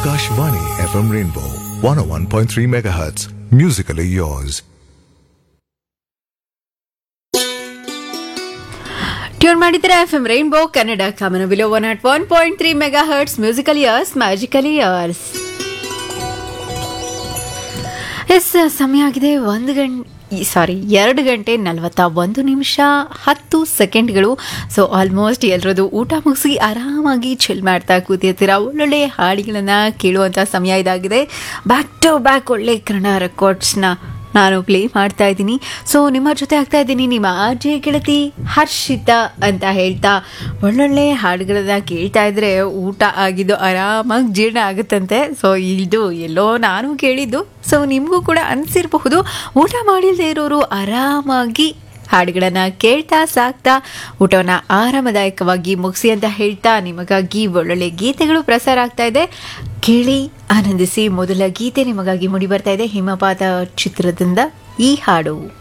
Akashvani FM Rainbow 101.3 MHz. Musically yours. Tune ಮಾಡಿದ್ರೆ F M rainbow Kannada Kamanabillu one naught one point three megahertz musical years magical years ಎಸ್ ಸಮಯ ಆಗಿದೆ ಒಂದು ಗಂಟೆ ಸಾರಿ ಎರಡು ಗಂಟೆ ನಲವತ್ತ ಒಂದು ನಿಮಿಷ ಹತ್ತು ಸೆಕೆಂಡ್ಗಳು ಸೊ ಆಲ್ಮೋಸ್ಟ್ ಎಲ್ಲರದು ಊಟ ಮುಗಿಸಿ ಆರಾಮಾಗಿ ಚಿಲ್ ಮಾಡ್ತಾ ಕೂತಿರ್ತೀರ ಒಳ್ಳೊಳ್ಳೆ ಹಾಡುಗಳನ್ನು ಕೇಳುವಂಥ ಸಮಯ ಇದಾಗಿದೆ ಬ್ಯಾಕ್ ಟು ಬ್ಯಾಕ್ ಒಳ್ಳೆ ಕನ್ನಡ ರೆಕಾರ್ಡ್ಸ್ನ ನಾನು ಪ್ಲೇ ಮಾಡ್ತಾ ಇದ್ದೀನಿ ಸೊ ನಿಮ್ಮ ಜೊತೆ ಆಗ್ತಾ ಇದ್ದೀನಿ ನಿಮ್ಮ ಆರ್ಜೆ ಗೆಳತಿ ಹರ್ಷಿತಾ ಅಂತ ಹೇಳ್ತಾ ಒಳ್ಳೊಳ್ಳೆ ಹಾಡುಗಳನ್ನ ಕೇಳ್ತಾ ಇದ್ರೆ ಊಟ ಆಗಿದ್ದು ಆರಾಮಾಗಿ ಜೀರ್ಣ ಆಗುತ್ತಂತೆ ಸೊ ಇದು ಎಲ್ಲೋ ನಾನು ಕೇಳಿದ್ದು ಸೊ ನಿಮಗೂ ಕೂಡ ಅನಿಸಿರಬಹುದು ಊಟ ಮಾಡಿಲ್ಲದೆ ಇರೋರು ಆರಾಮಾಗಿ ಹಾಡುಗಳನ್ನು ಕೇಳ್ತಾ ಸಾಕ್ತಾ ಊಟವನ್ನು ಆರಾಮದಾಯಕವಾಗಿ ಮುಗಿಸಿ ಅಂತ ಹೇಳ್ತಾ ನಿಮಗಾಗಿ ಒಳ್ಳೊಳ್ಳೆ ಗೀತೆಗಳು ಪ್ರಸಾರ ಆಗ್ತಾ ಇದೆ ಕೇಳಿ ಆನಂದಿಸಿ ಮೊದಲ ಗೀತೆ ನಿಮಗಾಗಿ ಮೂಡಿ ಬರ್ತಾ ಇದೆ ಹಿಮಪಾತ ಚಿತ್ರದಿಂದ ಈ ಹಾಡು